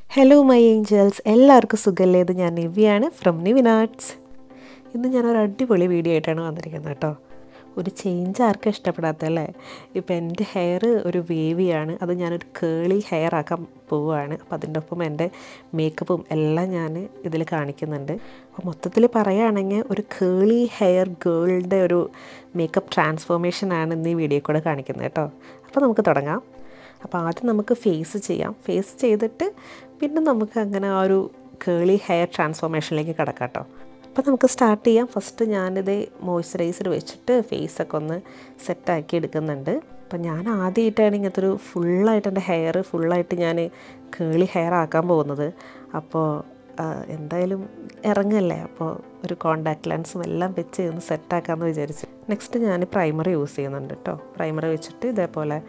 hello my Angeles എല്ലാവർക്കും സുഖമല്ലേ ഇത് ഞാൻ നിവിയാണ് ഫ്രം നിവിനാട്സ് ഇന്ന് ഞാനൊരു അടിപൊളി വീഡിയോ ആയിട്ടാണ് വന്നിരിക്കുന്നത് കേട്ടോ ഒരു ചേഞ്ച് ആർക്കും ഇഷ്ടപ്പെടാത്തല്ലേ ഇപ്പം എൻ്റെ ഹെയർ ഒരു വേവിയാണ് അത് ഞാനൊരു കേളി ഹെയർ ആക്കാൻ പോവുകയാണ് അപ്പം അതിൻ്റെ ഒപ്പം എൻ്റെ മേക്കപ്പും എല്ലാം ഞാൻ ഇതിൽ കാണിക്കുന്നുണ്ട് അപ്പോൾ മൊത്തത്തിൽ പറയുകയാണെങ്കിൽ ഒരു കേളി ഹെയർ ഗേളിൻ്റെ ഒരു മേക്കപ്പ് ട്രാൻസ്ഫോർമേഷനാണ് ഇന്ന് ഈ വീഡിയോ കൂടെ കാണിക്കുന്നത് കേട്ടോ അപ്പോൾ നമുക്ക് തുടങ്ങാം അപ്പോൾ ആദ്യം നമുക്ക് ഫേസ് ചെയ്യാം ഫേസ് ചെയ്തിട്ട് പിന്നെ നമുക്ക് അങ്ങനെ ആ ഒരു കേളി ഹെയർ ട്രാൻസ്ഫോർമേഷനിലേക്ക് കിടക്കാം കേട്ടോ അപ്പോൾ നമുക്ക് സ്റ്റാർട്ട് ചെയ്യാം ഫസ്റ്റ് ഞാനിത് മോയ്സ്ചറൈസർ വെച്ചിട്ട് ഫേസൊക്കെ ഒന്ന് സെറ്റാക്കി എടുക്കുന്നുണ്ട് അപ്പം ഞാൻ ആദ്യമായിട്ടാണ് ഇങ്ങനത്തെ ഒരു ഫുള്ളായിട്ട് എൻ്റെ ഹെയർ ഫുള്ളായിട്ട് ഞാൻ കേളി ഹെയർ ആക്കാൻ പോകുന്നത് അപ്പോൾ എന്തായാലും ഇറങ്ങല്ലേ അപ്പോൾ ഒരു കോണ്ടാക്ട് ലെൻസും എല്ലാം വെച്ച് ഒന്ന് സെറ്റാക്കാമെന്ന് വിചാരിച്ചു നെക്സ്റ്റ് ഞാൻ പ്രൈമർ യൂസ് ചെയ്യുന്നുണ്ട് കേട്ടോ പ്രൈമർ വെച്ചിട്ട് ഇതേപോലെ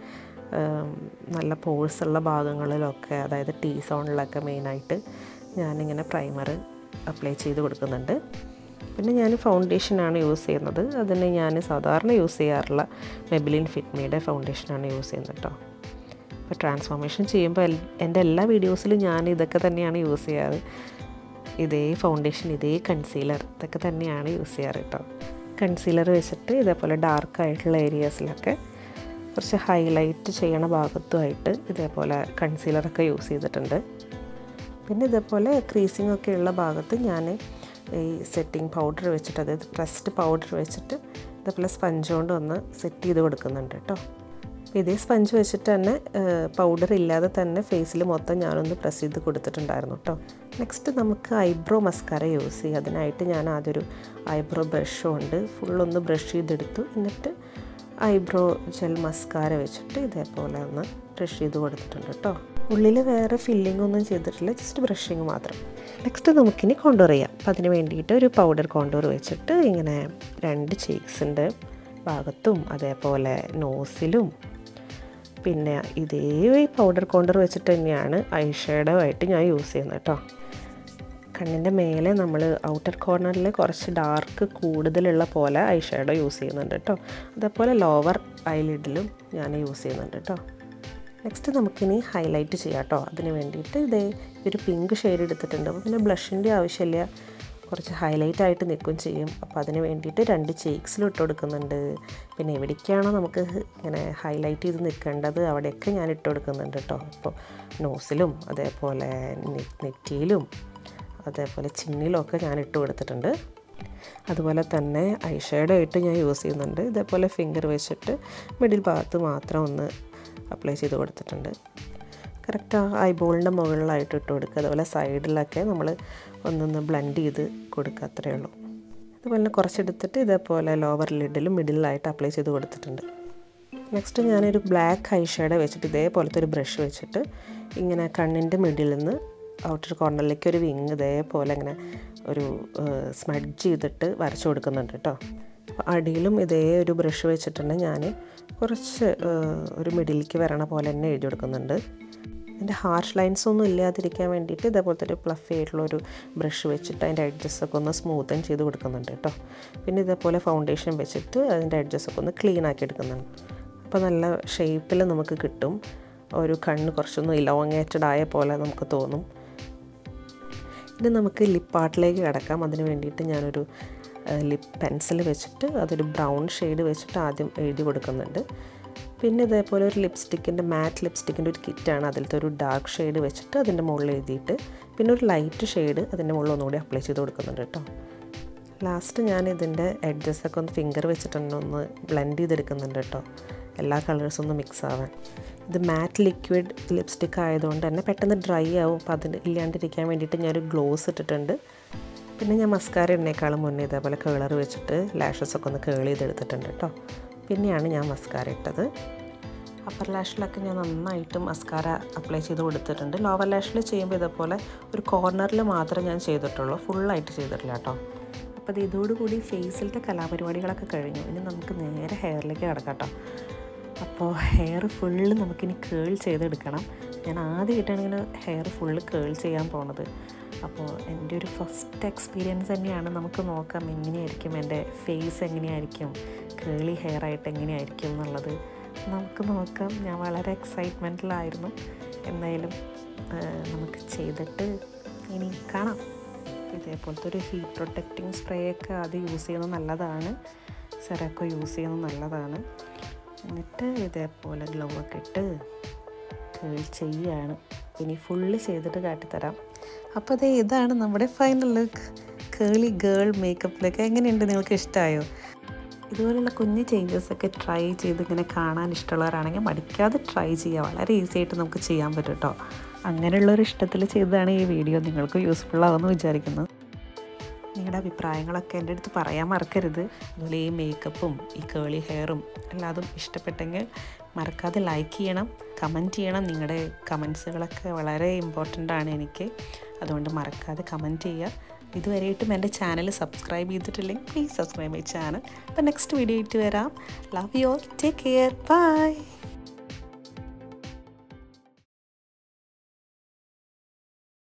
നല്ല പോഴ്സുള്ള ഭാഗങ്ങളിലൊക്കെ അതായത് ടീ സോണിലൊക്കെ മെയിനായിട്ട് ഞാനിങ്ങനെ പ്രൈമർ അപ്ലൈ ചെയ്ത് കൊടുക്കുന്നുണ്ട് പിന്നെ ഞാൻ ഫൗണ്ടേഷനാണ് യൂസ് ചെയ്യുന്നത് അതിന് ഞാൻ സാധാരണ യൂസ് ചെയ്യാറുള്ള മെബിലിൻ ഫിറ്റ്മിയുടെ ഫൗണ്ടേഷനാണ് യൂസ് ചെയ്യുന്നത് കേട്ടോ ഇപ്പോൾ ട്രാൻസ്ഫോർമേഷൻ ചെയ്യുമ്പോൾ എൻ്റെ എല്ലാ വീഡിയോസിലും ഞാൻ ഇതൊക്കെ തന്നെയാണ് യൂസ് ചെയ്യാറ് ഇതേ ഫൗണ്ടേഷൻ ഇതേ കൺസീലർ ഇതൊക്കെ തന്നെയാണ് യൂസ് ചെയ്യാറ് കേട്ടോ കൺസീലർ വെച്ചിട്ട് ഇതേപോലെ ഡാർക്കായിട്ടുള്ള ഏരിയാസിലൊക്കെ കുറച്ച് ഹൈലൈറ്റ് ചെയ്യണ ഭാഗത്തുമായിട്ട് ഇതേപോലെ കൺസീലറൊക്കെ യൂസ് ചെയ്തിട്ടുണ്ട് പിന്നെ ഇതേപോലെ ക്രീസിംഗ് ഒക്കെ ഉള്ള ഭാഗത്ത് ഞാൻ ഈ സെറ്റിംഗ് പൗഡർ വെച്ചിട്ട് അതായത് പ്രസ്ഡ് പൗഡർ വെച്ചിട്ട് ഇതേപോലെ സ്പഞ്ച് കൊണ്ട് ഒന്ന് സെറ്റ് ചെയ്ത് കൊടുക്കുന്നുണ്ട് കേട്ടോ ഇതേ സ്പഞ്ച് വെച്ചിട്ട് തന്നെ പൗഡർ ഇല്ലാതെ തന്നെ ഫേസിൽ മൊത്തം ഞാനൊന്ന് പ്രസ് ചെയ്ത് കൊടുത്തിട്ടുണ്ടായിരുന്നു കേട്ടോ നെക്സ്റ്റ് നമുക്ക് ഐബ്രോ മസ്കാര യൂസ് ചെയ്യുക അതിനായിട്ട് ഞാൻ ആദ്യം ഒരു ഐബ്രോ ബ്രഷ് കൊണ്ട് ഫുള്ളൊന്ന് ബ്രഷ് ചെയ്തെടുത്തു എന്നിട്ട് ഐബ്രോ ജെൽ മസ്കാര വെച്ചിട്ട് ഇതേപോലെ ഒന്ന് ബ്രഷ് ചെയ്ത് കൊടുത്തിട്ടുണ്ട് കേട്ടോ ഉള്ളിൽ വേറെ ഫില്ലിംഗ് ഒന്നും ചെയ്തിട്ടില്ല ജസ്റ്റ് ബ്രഷിങ് മാത്രം നെക്സ്റ്റ് നമുക്കിനി കോണ്ടോർ ചെയ്യാം അപ്പം അതിന് വേണ്ടിയിട്ട് ഒരു പൗഡർ കോണ്ടോർ വെച്ചിട്ട് ഇങ്ങനെ രണ്ട് ചീക്സിൻ്റെ ഭാഗത്തും അതേപോലെ നോസിലും പിന്നെ ഇതേ പൗഡർ കോണ്ടർ വെച്ചിട്ട് തന്നെയാണ് ഐ ഷേഡോ ആയിട്ട് ഞാൻ യൂസ് ചെയ്യുന്നത് കേട്ടോ കണ്ണിൻ്റെ മേലെ നമ്മൾ ഔട്ടർ കോർണറിൽ കുറച്ച് ഡാർക്ക് കൂടുതലുള്ള പോലെ ഐ ഷാഡോ യൂസ് ചെയ്യുന്നുണ്ട് കേട്ടോ അതേപോലെ ലോവർ ഐലിഡിലും ഞാൻ യൂസ് ചെയ്യുന്നുണ്ട് കേട്ടോ നെക്സ്റ്റ് നമുക്കിനി ഹൈലൈറ്റ് ചെയ്യാം കേട്ടോ അതിന് വേണ്ടിയിട്ട് ഇതേ ഒരു പിങ്ക് ഷെയ്ഡ് എടുത്തിട്ടുണ്ട് അപ്പോൾ പിന്നെ ബ്ലഷിൻ്റെ ആവശ്യമില്ല കുറച്ച് ഹൈലൈറ്റ് ആയിട്ട് നിൽക്കും ചെയ്യും അപ്പോൾ അതിന് വേണ്ടിയിട്ട് രണ്ട് ചേക്സിലും ഇട്ട് കൊടുക്കുന്നുണ്ട് പിന്നെ എവിടേക്കാണോ നമുക്ക് ഇങ്ങനെ ഹൈലൈറ്റ് ചെയ്ത് നിൽക്കേണ്ടത് അവിടെയൊക്കെ ഞാൻ ഇട്ട് കൊടുക്കുന്നുണ്ട് കേട്ടോ അപ്പോൾ നോസിലും അതേപോലെ നെറ്റിയിലും അതേപോലെ ചിന്നിലൊക്കെ ഞാൻ ഇട്ട് കൊടുത്തിട്ടുണ്ട് അതുപോലെ തന്നെ ഐ ഷേഡോ ആയിട്ട് ഞാൻ യൂസ് ചെയ്യുന്നുണ്ട് ഇതേപോലെ ഫിംഗർ വെച്ചിട്ട് മിഡിൽ ഭാഗത്ത് മാത്രം ഒന്ന് അപ്ലൈ ചെയ്ത് കൊടുത്തിട്ടുണ്ട് കറക്റ്റ് ആ ഐബോളിൻ്റെ മുകളിലായിട്ട് ഇട്ട് കൊടുക്കുക അതുപോലെ സൈഡിലൊക്കെ നമ്മൾ ഒന്നൊന്ന് ബ്ലെൻഡ് ചെയ്ത് കൊടുക്കുക അത്രയേ ഉള്ളൂ അതുപോലെ കുറച്ചെടുത്തിട്ട് ഇതേപോലെ ലോവർ ലിഡിലും മിഡിലായിട്ട് അപ്ലൈ ചെയ്ത് കൊടുത്തിട്ടുണ്ട് നെക്സ്റ്റ് ഞാനൊരു ബ്ലാക്ക് ഐ ഷേഡോ വെച്ചിട്ട് ഇതേപോലത്തെ ഒരു ബ്രഷ് വെച്ചിട്ട് ഇങ്ങനെ കണ്ണിൻ്റെ മിഡിൽ നിന്ന് ഔട്ടർ കോർണറിലേക്ക് ഒരു വിങ് ഇതേപോലെ ഇങ്ങനെ ഒരു സ്മഡ്ജ് ചെയ്തിട്ട് വരച്ചു കൊടുക്കുന്നുണ്ട് കേട്ടോ അടിയിലും ഇതേ ഒരു ബ്രഷ് വെച്ചിട്ടുണ്ട് ഞാൻ കുറച്ച് ഒരു മിഡിലേക്ക് വരണ പോലെ തന്നെ എഴുതി കൊടുക്കുന്നുണ്ട് എൻ്റെ ഹാർഷ് ലൈൻസ് ഒന്നും ഇല്ലാതിരിക്കാൻ വേണ്ടിയിട്ട് ഇതേപോലത്തെ ഒരു പ്ലഫി ആയിട്ടുള്ള ഒരു ബ്രഷ് വെച്ചിട്ട് അതിൻ്റെ എഡ്ജസ് ഒക്കെ ഒന്ന് സ്മൂത്തൻ ചെയ്ത് കൊടുക്കുന്നുണ്ട് കേട്ടോ പിന്നെ ഇതേപോലെ ഫൗണ്ടേഷൻ വെച്ചിട്ട് അതിൻ്റെ എഡ്ജസ് ഒക്കെ ഒന്ന് ക്ലീൻ ആക്കി എടുക്കുന്നുണ്ട് അപ്പോൾ നല്ല ഷേപ്പിൽ നമുക്ക് കിട്ടും ഒരു കണ്ണ് കുറച്ചൊന്ന് ഇലോങ്ങേറ്റഡ് ആയ പോലെ നമുക്ക് തോന്നും ഇനി നമുക്ക് ലിപ്പ് ആർട്ടിലേക്ക് കിടക്കാം അതിന് വേണ്ടിയിട്ട് ഞാനൊരു ലിപ്പ് പെൻസിൽ വെച്ചിട്ട് അതൊരു ബ്രൗൺ ഷെയ്ഡ് വെച്ചിട്ട് ആദ്യം എഴുതി കൊടുക്കുന്നുണ്ട് പിന്നെ ഇതേപോലെ ഒരു ലിപ്സ്റ്റിക്കിൻ്റെ മാറ്റ് ലിപ്സ്റ്റിക്കിൻ്റെ ഒരു കിറ്റാണ് അതിലത്തെ ഒരു ഡാർക്ക് ഷെയ്ഡ് വെച്ചിട്ട് അതിൻ്റെ മുകളിൽ എഴുതിയിട്ട് പിന്നെ ഒരു ലൈറ്റ് ഷെയ്ഡ് അതിൻ്റെ മുകളിൽ ഒന്നുകൂടി അപ്ലൈ ചെയ്ത് കൊടുക്കുന്നുണ്ട് കേട്ടോ ലാസ്റ്റ് ഞാൻ ഇതിൻ്റെ എഡ്ജസൊക്കെ ഒന്ന് ഫിംഗർ വെച്ചിട്ടുണ്ട് ഒന്ന് ബ്ലെൻഡ് ചെയ്തെടുക്കുന്നുണ്ട് കേട്ടോ എല്ലാ കളേഴ്സും ഒന്ന് മിക്സ് ആവാൻ ഇത് മാറ്റ് ലിക്വിഡ് ലിപ്സ്റ്റിക് ആയതുകൊണ്ട് തന്നെ പെട്ടെന്ന് ഡ്രൈ ആവും അപ്പോൾ അതിന് ഇല്ലാണ്ടിരിക്കാൻ വേണ്ടിയിട്ട് ഞാനൊരു ഗ്ലോസ് ഇട്ടിട്ടുണ്ട് പിന്നെ ഞാൻ മസ്കാര ഇടുന്നേക്കാളും മുന്നേ ഇതേപോലെ കേളർ വെച്ചിട്ട് ലാഷസ് ഒക്കെ ഒന്ന് കേൾ ചെയ്തെടുത്തിട്ടുണ്ട് കേട്ടോ പിന്നെയാണ് ഞാൻ മസ്കാര ഇട്ടത് അപ്പർ ലാഷിലൊക്കെ ഞാൻ നന്നായിട്ട് മസ്കാര അപ്ലൈ ചെയ്ത് കൊടുത്തിട്ടുണ്ട് ലോവർ ലാഷിൽ ചെയ്യുമ്പോൾ ഇതേപോലെ ഒരു കോർണറിൽ മാത്രമേ ഞാൻ ചെയ്തിട്ടുള്ളൂ ഫുള്ളായിട്ട് ചെയ്തിട്ടില്ല കേട്ടോ അപ്പോൾ അത് ഇതോടുകൂടി ഫേസിലത്തെ കലാപരിപാടികളൊക്കെ കഴിഞ്ഞു ഇനി നമുക്ക് നേരെ ഹെയറിലേക്ക് കിടക്കാം കേട്ടോ അപ്പോൾ ഹെയർ ഫുള്ള് നമുക്കിനി കേൾ ചെയ്തെടുക്കണം ഞാൻ ആദ്യമായിട്ടാണ് ഇങ്ങനെ ഹെയർ ഫുള്ള് കേൾ ചെയ്യാൻ പോണത് അപ്പോൾ എൻ്റെ ഒരു ഫസ്റ്റ് എക്സ്പീരിയൻസ് തന്നെയാണ് നമുക്ക് നോക്കാം എങ്ങനെയായിരിക്കും എൻ്റെ ഫേസ് എങ്ങനെയായിരിക്കും കേളി ഹെയർ ആയിട്ട് എങ്ങനെയായിരിക്കും എന്നുള്ളത് നമുക്ക് നോക്കാം ഞാൻ വളരെ എക്സൈറ്റ്മെൻറ്റിലായിരുന്നു എന്തായാലും നമുക്ക് ചെയ്തിട്ട് ഇനി കാണാം ഇതേപോലത്തെ ഒരു ഹീറ്റ് പ്രൊട്ടക്റ്റിംഗ് സ്പ്രേ ഒക്കെ അത് യൂസ് ചെയ്യുന്നത് നല്ലതാണ് സെറൊക്കെ യൂസ് ചെയ്യുന്നത് നല്ലതാണ് എന്നിട്ട് ഇതേപോലെ ഗ്ലൗ ഒക്കെ ഇട്ട് കേൾ ചെയ്യുകയാണ് ഇനി ഫുള്ള് ചെയ്തിട്ട് കാട്ടിത്തരാം അപ്പോൾ അതേ ഇതാണ് നമ്മുടെ ഫൈനൽ ലുക്ക് കേളി ഗേൾ മേക്കപ്പിലൊക്കെ എങ്ങനെയുണ്ട് നിങ്ങൾക്ക് ഇഷ്ടമായോ ഇതുപോലുള്ള കുഞ്ഞു ചേഞ്ചസ് ഒക്കെ ട്രൈ ചെയ്ത് ഇങ്ങനെ കാണാൻ ഇഷ്ടമുള്ളവരാണെങ്കിൽ മടിക്കാതെ ട്രൈ ചെയ്യുക വളരെ ഈസി ആയിട്ട് നമുക്ക് ചെയ്യാൻ പറ്റും കേട്ടോ അങ്ങനെയുള്ളൊരു ഇഷ്ടത്തിൽ ചെയ്തതാണ് ഈ വീഡിയോ നിങ്ങൾക്ക് യൂസ്ഫുൾ ആവുമെന്ന് വിചാരിക്കുന്നു നിങ്ങളുടെ അഭിപ്രായങ്ങളൊക്കെ എൻ്റെ അടുത്ത് പറയാൻ മറക്കരുത് അതുപോലെ ഈ മേക്കപ്പും ഈ കേളി ഹെയറും എല്ലാതും ഇഷ്ടപ്പെട്ടെങ്കിൽ മറക്കാതെ ലൈക്ക് ചെയ്യണം കമൻറ്റ് ചെയ്യണം നിങ്ങളുടെ കമൻസുകളൊക്കെ വളരെ ഇമ്പോർട്ടൻ്റ് ആണ് എനിക്ക് അതുകൊണ്ട് മറക്കാതെ കമൻറ്റ് ചെയ്യുക ഇതുവരെയായിട്ടും എൻ്റെ ചാനൽ സബ്സ്ക്രൈബ് ചെയ്തിട്ടില്ലെങ്കിൽ പ്ലീസ് സബ്സ്ക്രൈബ് മൈ ചാനൽ അപ്പോൾ നെക്സ്റ്റ് വീഡിയോ ആയിട്ട് വരാം love you all take care by